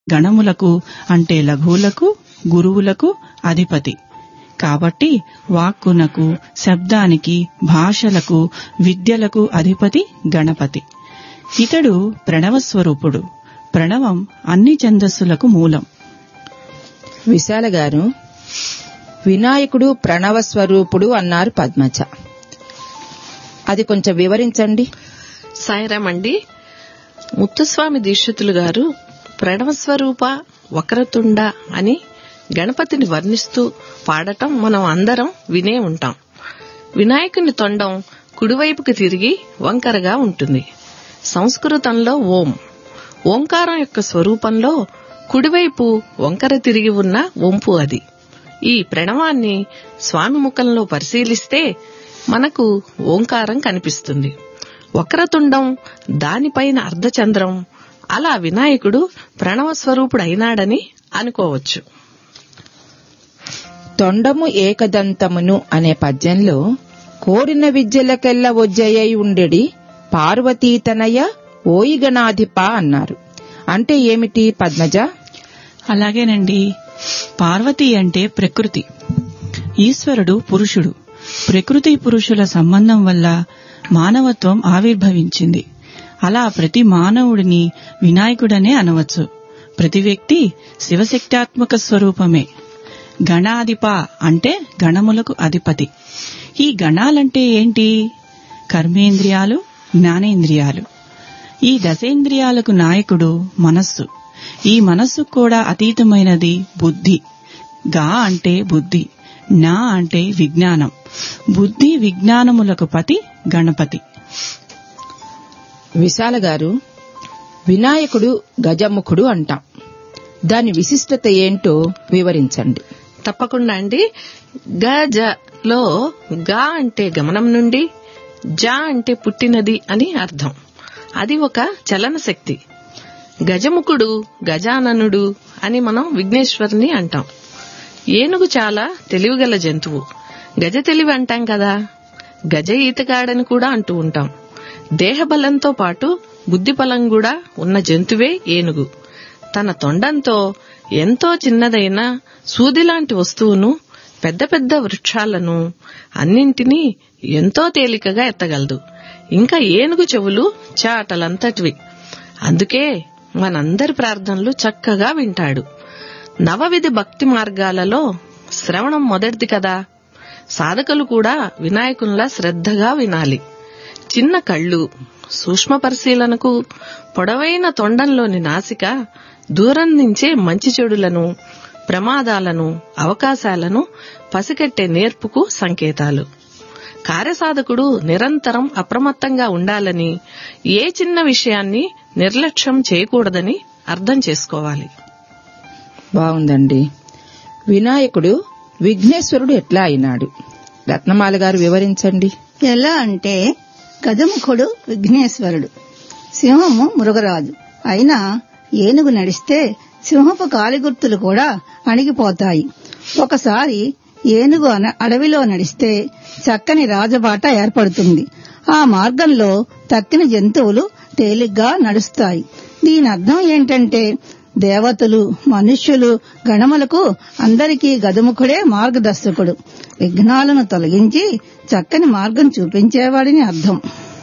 గణములకు అంటే లఘువులకు గురువులకు అధిపతి కాబట్టి వాక్కునకు శబ్దానికి భాషలకు విద్యలకు అధిపతి గణపతి ఇతడు ప్రణవ స్వరూపుడు ప్రణవం అన్ని ఛందస్సులకు మూలం విశాల గారు వినాయకుడు ప్రణవ స్వరూపుడు అన్నారు పద్మజ అది కొంచెం వివరించండి సాయిరామండి ముత్తుస్వామి దీక్షితులు గారు ప్రణవస్వరూప వక్రతుండ అని గణపతిని వర్ణిస్తూ పాడటం మనం అందరం వినే ఉంటాం వినాయకుని తొండం కుడివైపుకి తిరిగి వంకరగా ఉంటుంది సంస్కృతంలో ఓం ఓంకారం యొక్క స్వరూపంలో కుడివైపు వంకర తిరిగి ఉన్న వంపు అది ఈ ప్రణవాన్ని స్వామి ముఖంలో పరిశీలిస్తే మనకు ఓంకారం కనిపిస్తుంది వక్రతుండం దానిపైన అర్ధచంద్రం అలా వినాయకుడు ప్రణవ స్వరూపుడు అయినాడని అనుకోవచ్చు తొండము ఏకదంతమును అనే పద్యంలో కోరిన విద్యలకెల్ల ఒజ్జయ్యై ఉండెడి పార్వతీతనయ ఓయిగణాధిప అన్నారు అంటే ఏమిటి పద్మజ అలాగేనండి పార్వతి అంటే ప్రకృతి ఈశ్వరుడు పురుషుడు ప్రకృతి పురుషుల సంబంధం వల్ల మానవత్వం ఆవిర్భవించింది అలా ప్రతి మానవుడిని వినాయకుడనే అనవచ్చు ప్రతి వ్యక్తి శివశక్త్యాత్మక స్వరూపమే గణాధిప అంటే గణములకు అధిపతి ఈ గణాలంటే ఏంటి కర్మేంద్రియాలు జ్ఞానేంద్రియాలు ఈ దశేంద్రియాలకు నాయకుడు మనస్సు ఈ మనస్సు కూడా అతీతమైనది బుద్ధి గా అంటే బుద్ధి నా అంటే విజ్ఞానం బుద్ధి విజ్ఞానములకు పతి గణపతి విశాల గారు వినాయకుడు గజముఖుడు అంటాం దాని విశిష్టత ఏంటో వివరించండి తప్పకుండా అండి గ లో గా అంటే గమనం నుండి జ అంటే పుట్టినది అని అర్థం అది ఒక చలన శక్తి గజముఖుడు గజాననుడు అని మనం విఘ్నేశ్వరుని అంటాం ఏనుగు చాలా తెలివిగల జంతువు గజ తెలివి అంటాం కదా గజ ఈతగాడని కూడా అంటూ ఉంటాం దేహబలంతో పాటు బుద్ధిబలం కూడా ఉన్న జంతువే ఏనుగు తన తొండంతో ఎంతో చిన్నదైన సూదిలాంటి వస్తువును పెద్ద పెద్ద వృక్షాలను అన్నింటినీ ఎంతో తేలికగా ఎత్తగలదు ఇంకా ఏనుగు చెవులు చాటలంతటివి అందుకే మనందరి ప్రార్థనలు చక్కగా వింటాడు నవవిధి భక్తి మార్గాలలో శ్రవణం మొదటిది కదా సాధకులు కూడా వినాయకునిలా శ్రద్ధగా వినాలి చిన్న కళ్ళు సూక్ష్మ పరిశీలనకు పొడవైన తొండంలోని నాసిక దూరం నుంచే మంచి చెడులను ప్రమాదాలను అవకాశాలను పసిగట్టే నేర్పుకు సంకేతాలు కార్యసాధకుడు నిరంతరం అప్రమత్తంగా ఉండాలని ఏ చిన్న విషయాన్ని నిర్లక్ష్యం చేయకూడదని అర్థం చేసుకోవాలి బాగుందండి వినాయకుడు విఘ్నేశ్వరుడు ఎట్లా అయినాడు రత్నమాల గారు వివరించండి ఎలా అంటే గజముఖుడు విఘ్నేశ్వరుడు సింహము మృగరాజు అయినా ఏనుగు నడిస్తే సింహపు కాలిగుర్తులు కూడా అణిగిపోతాయి ఒకసారి ఏనుగు అన- అడవిలో నడిస్తే చక్కని రాజబాట ఏర్పడుతుంది ఆ మార్గంలో తక్కిన జంతువులు తేలిగ్గా నడుస్తాయి దీని అర్థం ఏంటంటే దేవతలు మనుష్యులు గణములకు అందరికీ గజముఖుడే మార్గదర్శకుడు విఘ్నాలను తొలగించి చక్కని మార్గం చూపించేవాడిని అర్థం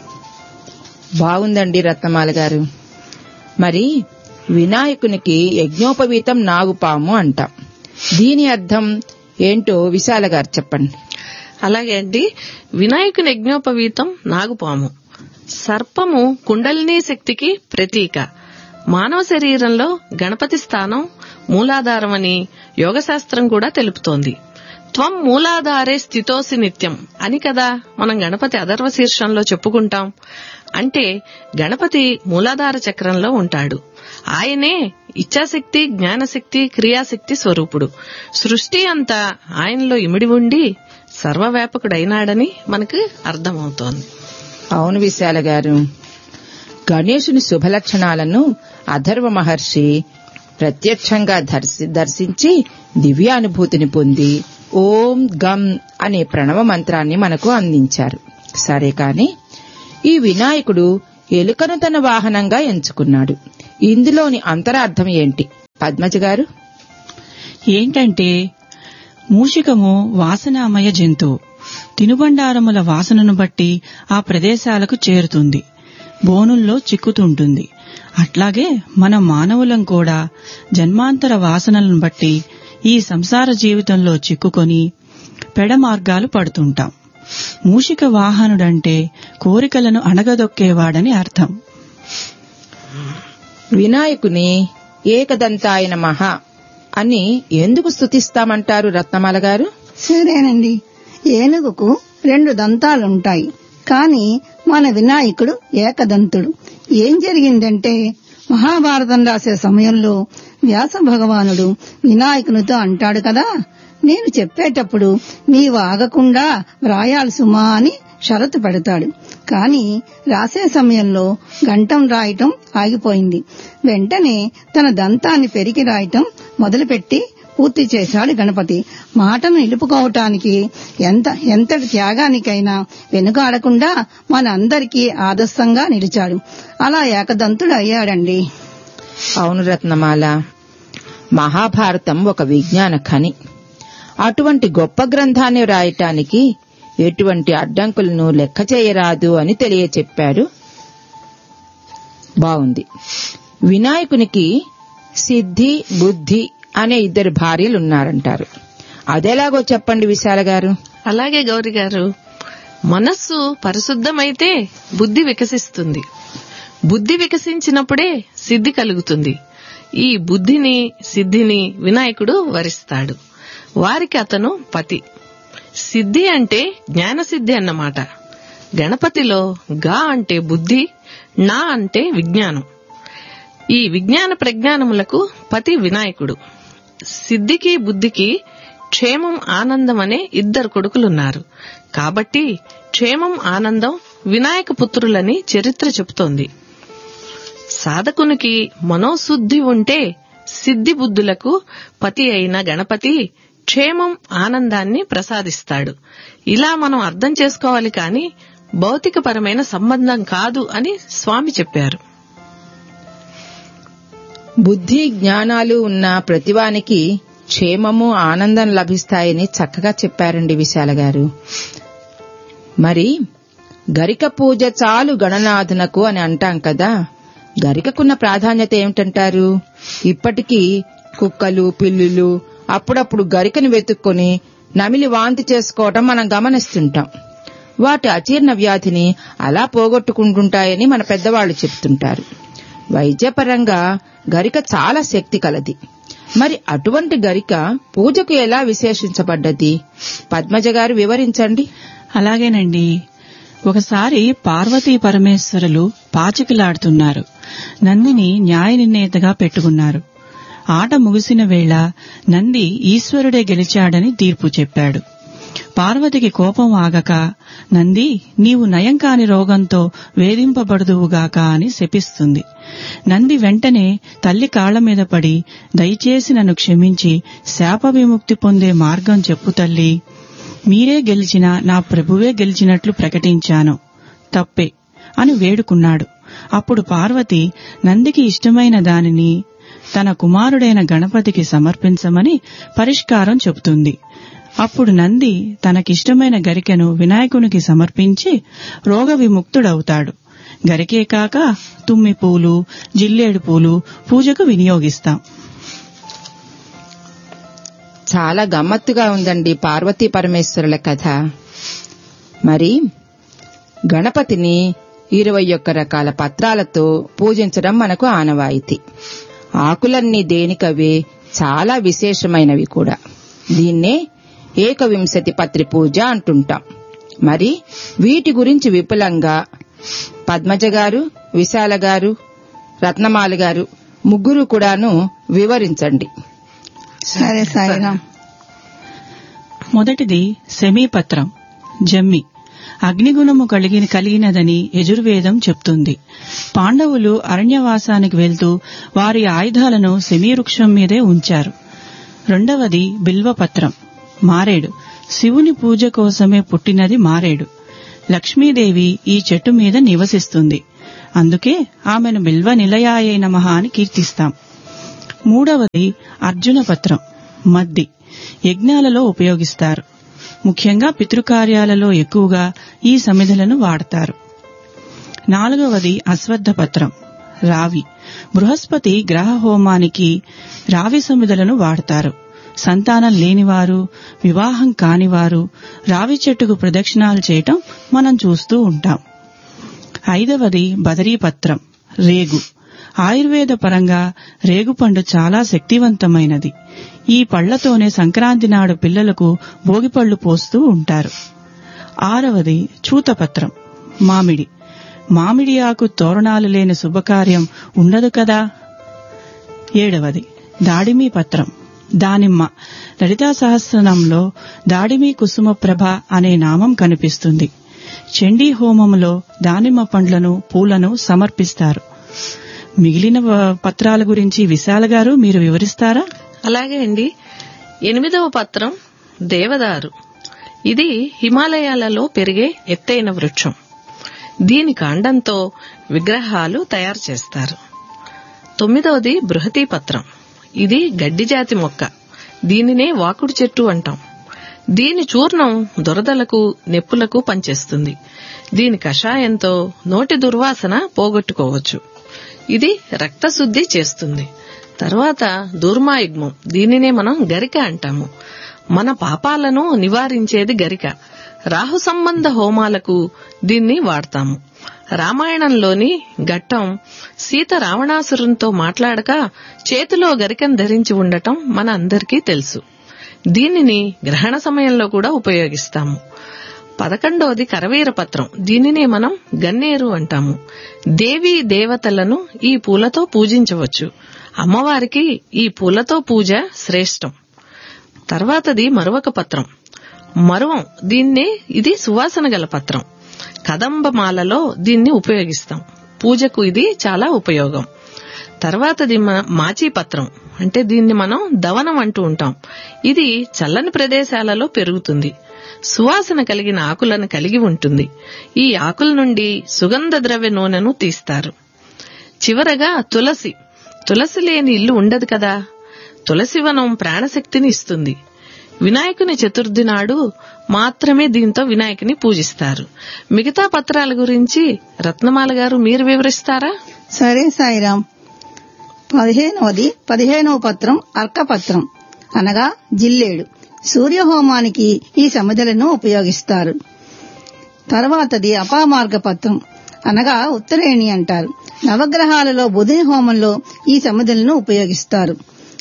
బాగుందండి రత్నమాల గారు మరి వినాయకునికి యజ్ఞోపవీతం నాగుపాము అంటాం దీని అర్థం ఏంటో విశాల గారు చెప్పండి అలాగే అండి వినాయకుని యజ్ఞోపవీతం నాగుపాము సర్పము కుండలినీ శక్తికి ప్రతీక మానవ శరీరంలో గణపతి స్థానం మూలాధారమని యోగశాస్త్రం కూడా తెలుపుతోంది త్వం మూలాధారే స్థితోసి నిత్యం అని కదా మనం గణపతి అధర్వ శీర్షంలో చెప్పుకుంటాం అంటే గణపతి మూలాధార చక్రంలో ఉంటాడు ఆయనే ఇచ్ఛాశక్తి జ్ఞానశక్తి క్రియాశక్తి స్వరూపుడు సృష్టి అంతా ఆయనలో ఇమిడి ఉండి సర్వవ్యాపకుడైనాడని మనకు అర్థమవుతోంది అవును విశాల గారు గణేశుని శుభలక్షణాలను అధర్వ మహర్షి ప్రత్యక్షంగా దర్శి- దర్శించి దివ్యానుభూతిని పొంది ఓం గం అనే ప్రణవ మంత్రాన్ని మనకు అందించారు సరే కాని ఈ వినాయకుడు ఎలుకను తన వాహనంగా ఎంచుకున్నాడు ఇందులోని అంతరార్థం ఏంటి పద్మజ గారు ఏంటంటే మూషికము వాసనామయ జంతువు తినుబండారముల వాసనను బట్టి ఆ ప్రదేశాలకు చేరుతుంది బోనుల్లో చిక్కుతుంటుంది అట్లాగే మన మానవులం కూడా జన్మాంతర వాసనలను బట్టి ఈ సంసార జీవితంలో చిక్కుకొని పెడ మార్గాలు పడుతుంటాం మూషిక వాహనుడంటే కోరికలను అణగదొక్కేవాడని అర్థం వినాయకుని ఏకదంతాయన మహా అని ఎందుకు స్తుతిస్తామంటారు రత్నమాల గారు సరేనండి ఏనుగుకు రెండు దంతాలుంటాయి కాని మన వినాయకుడు ఏకదంతుడు ఏం జరిగిందంటే మహాభారతం రాసే సమయంలో వ్యాస భగవానుడు వినాయకునితో అంటాడు కదా నేను చెప్పేటప్పుడు నీవు ఆగకుండా వ్రాయాలి సుమా అని షరతు పెడతాడు కాని రాసే సమయంలో గంటం రాయటం ఆగిపోయింది వెంటనే తన దంతాన్ని పెరికి రాయటం మొదలుపెట్టి పూర్తి చేశాడు గణపతి మాటను నిలుపుకోవటానికి ఎంత ఎంతటి త్యాగానికైనా వెనుకాడకుండా మనందరికీ ఆదర్శంగా నిలిచాడు అలా ఏకదంతుడు అయ్యాడండి అవును రత్నమాల మహాభారతం ఒక విజ్ఞాన ఖని అటువంటి గొప్ప గ్రంథాన్ని వ్రాయటానికి ఎటువంటి అడ్డంకులను లెక్క చేయరాదు అని తెలియచెప్పారు బావుంది వినాయకునికి సిద్ధి బుద్ధి అనే ఇద్దరు భార్యలున్నారంటారు అదెలాగో చెప్పండి విశాల గారు అలాగే గౌరి గారు మనస్సు పరిశుద్ధమైతే బుద్ధి వికసిస్తుంది బుద్ధి వికసించినప్పుడే సిద్ధి కలుగుతుంది ఈ బుద్ధిని సిద్ధిని వినాయకుడు వరిస్తాడు వారికి అతను పతి సిద్ధి అంటే జ్ఞానసిద్ధి అన్నమాట గణపతిలో గా అంటే బుద్ధి నా అంటే విజ్ఞానం ఈ విజ్ఞాన ప్రజ్ఞానములకు పతి వినాయకుడు సిద్ధికి బుద్ధికి క్షేమం ఆనందం అనే ఇద్దరు కొడుకులున్నారు కాబట్టి క్షేమం ఆనందం వినాయక పుత్రులని చరిత్ర చెబుతోంది సాధకునికి మనోశుద్ధి ఉంటే సిద్ధి బుద్ధులకు పతి అయిన గణపతి క్షేమం ఆనందాన్ని ప్రసాదిస్తాడు ఇలా మనం అర్థం చేసుకోవాలి కాని భౌతికపరమైన సంబంధం కాదు అని స్వామి చెప్పారు బుద్ధి జ్ఞానాలు ఉన్న ప్రతివానికి క్షేమము ఆనందం లభిస్తాయని చక్కగా చెప్పారండి విశాల గారు మరి గరిక పూజ చాలు గణనాథునకు అని అంటాం కదా గరికకున్న ప్రాధాన్యత ఏమిటంటారు ఇప్పటికీ కుక్కలు పిల్లులు అప్పుడప్పుడు గరికను వెతుక్కొని నమిలి వాంతి చేసుకోవటం మనం గమనిస్తుంటాం వాటి అజీర్ణ వ్యాధిని అలా పోగొట్టుకుంటుంటాయని మన పెద్దవాళ్లు చెప్తుంటారు వైద్యపరంగా గరిక చాలా శక్తి కలది మరి అటువంటి గరిక పూజకు ఎలా విశేషించబడ్డది పద్మజ గారు వివరించండి అలాగేనండి ఒకసారి పార్వతీ పరమేశ్వరులు పాచికలాడుతున్నారు నందిని న్యాయ నిర్ణేతగా పెట్టుకున్నారు ఆట ముగిసిన వేళ నంది ఈశ్వరుడే గెలిచాడని తీర్పు చెప్పాడు పార్వతికి కోపం ఆగక నంది నీవు నయం కాని రోగంతో వేధింపబడుదువుగాక అని శపిస్తుంది నంది వెంటనే తల్లి కాళ్ల మీద పడి దయచేసి నన్ను క్షమించి శాప విముక్తి పొందే మార్గం చెప్పు తల్లి మీరే గెలిచినా నా ప్రభువే గెలిచినట్లు ప్రకటించాను తప్పే అని వేడుకున్నాడు అప్పుడు పార్వతి నందికి ఇష్టమైన దానిని తన కుమారుడైన గణపతికి సమర్పించమని పరిష్కారం చెబుతుంది అప్పుడు నంది తనకిష్టమైన గరికెను వినాయకునికి సమర్పించి రోగ విముక్తుడవుతాడు గరికే కాక తుమ్మి పూలు జిల్లేడు పూలు పూజకు వినియోగిస్తాం చాలా గమ్మత్తుగా ఉందండి పార్వతీ పరమేశ్వరుల కథ మరి గణపతిని ఇరవై ఒక్క రకాల పత్రాలతో పూజించడం మనకు ఆనవాయితీ ఆకులన్నీ దేనికవే చాలా విశేషమైనవి కూడా దీన్నే ఏకవింశతి పత్రి పూజ అంటుంటాం మరి వీటి గురించి విపులంగా పద్మజ గారు విశాల గారు రత్నమాల గారు ముగ్గురు కూడాను వివరించండి సరే సాయిరాం మొదటిది శమీపత్రం జమ్మి అగ్నిగుణము కలిగిన కలిగినదని యజుర్వేదం చెప్తుంది పాండవులు అరణ్యవాసానికి వెళ్తూ వారి ఆయుధాలను శమీవృక్షం మీదే ఉంచారు రెండవది బిల్వపత్రం మారేడు శివుని పూజ కోసమే పుట్టినది మారేడు లక్ష్మీదేవి ఈ చెట్టు మీద నివసిస్తుంది అందుకే ఆమెను బిల్వ నిలయాయ నమః అని కీర్తిస్తాం మూడవది అర్జున పత్రం మద్ది యజ్ఞాలలో ఉపయోగిస్తారు ముఖ్యంగా పితృకార్యాలలో ఎక్కువగా ఈ సమిధులను వాడతారు నాలుగవది అశ్వత్థ పత్రం రావి బృహస్పతి గ్రహ హోమానికి రావి సమిధులను వాడతారు సంతానం లేనివారు వివాహం కానివారు రావి చెట్టుకు ప్రదక్షిణాలు చేయటం మనం చూస్తూ ఉంటాం ఐదవది బదరీపత్రం రేగు ఆయుర్వేద పరంగా రేగుపండు చాలా శక్తివంతమైనది ఈ పళ్లతోనే సంక్రాంతి నాడు పిల్లలకు భోగిపళ్లు పోస్తూ ఉంటారు ఆరవది చూతపత్రం మామిడి మామిడి ఆకు తోరణాలు లేని శుభకార్యం ఉండదు కదా ఏడవది దాడిమి పత్రం దానిమ్మ లలితా సహస్రనంలో దాడిమి కుసుమ ప్రభ అనే నామం కనిపిస్తుంది చండీ హోమములో దానిమ్మ పండ్లను పూలను సమర్పిస్తారు మిగిలిన వ- పత్రాల గురించి విశాల గారు మీరు వివరిస్తారా అలాగే అండి ఎనిమిదవ పత్రం దేవదారు ఇది హిమాలయాలలో పెరిగే ఎత్తైన వృక్షం దీని కాండంతో విగ్రహాలు తయారు చేస్తారు తొమ్మిదవది బృహతీ పత్రం ఇది గడ్డి జాతి మొక్క దీనినే వాకుడు చెట్టు అంటాం దీని చూర్ణం దురదలకు నెప్పులకు పనిచేస్తుంది దీని కషాయంతో నోటి దుర్వాసన పోగొట్టుకోవచ్చు ఇది రక్తశుద్ధి చేస్తుంది తర్వాత దూర్మాయుగ్మం దీనినే మనం గరిక అంటాము మన పాపాలను నివారించేది గరిక రాహు సంబంధ హోమాలకు దీన్ని వాడతాము రామాయణంలోని ఘట్టం సీత రావణాసురునితో మాట్లాడక చేతిలో గరికను ధరించి ఉండటం మన అందరికీ తెలుసు దీనిని గ్రహణ సమయంలో కూడా ఉపయోగిస్తాము పదకొండవది కరవీర పత్రం దీనినే మనం గన్నేరు అంటాము దేవీ దేవతలను ఈ పూలతో పూజించవచ్చు అమ్మవారికి ఈ పూలతో పూజ శ్రేష్టం తర్వాతది మరువక పత్రం మరువం దీన్నే ఇది సువాసన గల పత్రం కదంబమాలలో దీన్ని ఉపయోగిస్తాం పూజకు ఇది చాలా ఉపయోగం తర్వాతది మ- మాచీ పత్రం అంటే దీన్ని మనం దవనం అంటూ ఉంటాం ఇది చల్లని ప్రదేశాలలో పెరుగుతుంది సువాసన కలిగిన ఆకులను కలిగి ఉంటుంది ఈ ఆకుల నుండి సుగంధ ద్రవ్య నూనెను తీస్తారు చివరగా తులసి తులసి లేని ఇల్లు ఉండదు కదా తులసి వనం ప్రాణశక్తిని ఇస్తుంది వినాయకుని చతుర్థి నాడు మాత్రమే దీంతో వినాయకుని పూజిస్తారు మిగతా పత్రాల గురించి రత్నమాల గారు మీరు వివరిస్తారా సరే సాయిరాం పదిహేనవది పదిహేనవ పత్రం అర్కపత్రం అనగా జిల్లేడు సూర్యహోమానికి ఈ సమిధలను ఉపయోగిస్తారు తర్వాతది అపామార్గ పత్రం అనగా ఉత్తరేణి అంటారు నవగ్రహాలలో బుధుని హోమంలో ఈ సమిధలను ఉపయోగిస్తారు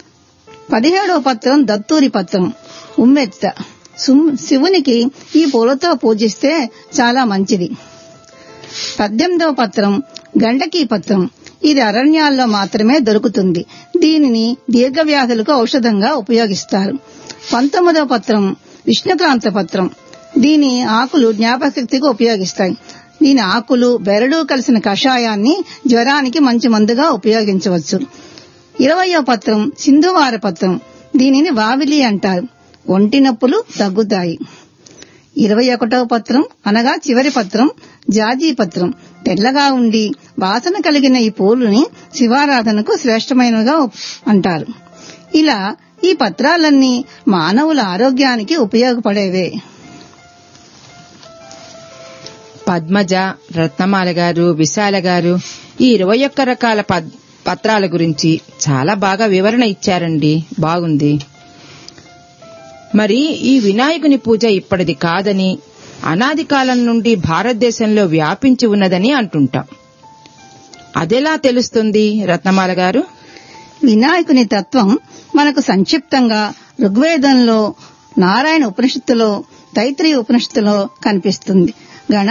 పదిహేడవ పత్రం దత్తూరి పత్రం ఉమ్మెత్త సుమ్- శివునికి ఈ పూలతో పూజిస్తే చాలా మంచిది పద్దెనిమిదవ పత్రం గండకీ పత్రం ఇది అరణ్యాల్లో మాత్రమే దొరుకుతుంది దీనిని దీర్ఘవ్యాధులకు ఔషధంగా ఉపయోగిస్తారు పంతొమ్మిదవ పత్రం విష్ణుక్రాంత పత్రం దీని ఆకులు జ్ఞాపకశక్తికి ఉపయోగిస్తాయి దీని ఆకులు బెరడు కలిసిన కషాయాన్ని జ్వరానికి మంచి మందుగా ఉపయోగించవచ్చు ఇరవయో పత్రం సింధువార పత్రం దీనిని వావిలి అంటారు ఒంటి నొప్పులు తగ్గుతాయి ఇరవై ఒకటవ పత్రం అనగా చివరి పత్రం జాజీ పత్రం తెల్లగా ఉండి వాసన కలిగిన ఈ పూలుని శివారాధనకు శ్రేష్టమైనవిగా అంటారు ఇలా ఈ పత్రాలన్నీ మానవుల ఆరోగ్యానికి ఉపయోగపడేవే పద్మజ రత్నమాల గారు విశాల గారు ఈ ఇరవై ఒక్క రకాల పద్- పత్రాల గురించి చాలా బాగా వివరణ ఇచ్చారండి బాగుంది మరి ఈ వినాయకుని పూజ ఇప్పటిది కాదని అనాది కాలం నుండి భారతదేశంలో వ్యాపించి ఉన్నదని అంటుంటాం అదెలా తెలుస్తుంది రత్నమాల గారు వినాయకుని తత్వం మనకు సంక్షిప్తంగా ఋగ్వేదంలో నారాయణ ఉపనిషత్తులో తైత్రీయ ఉపనిషత్తులో కనిపిస్తుంది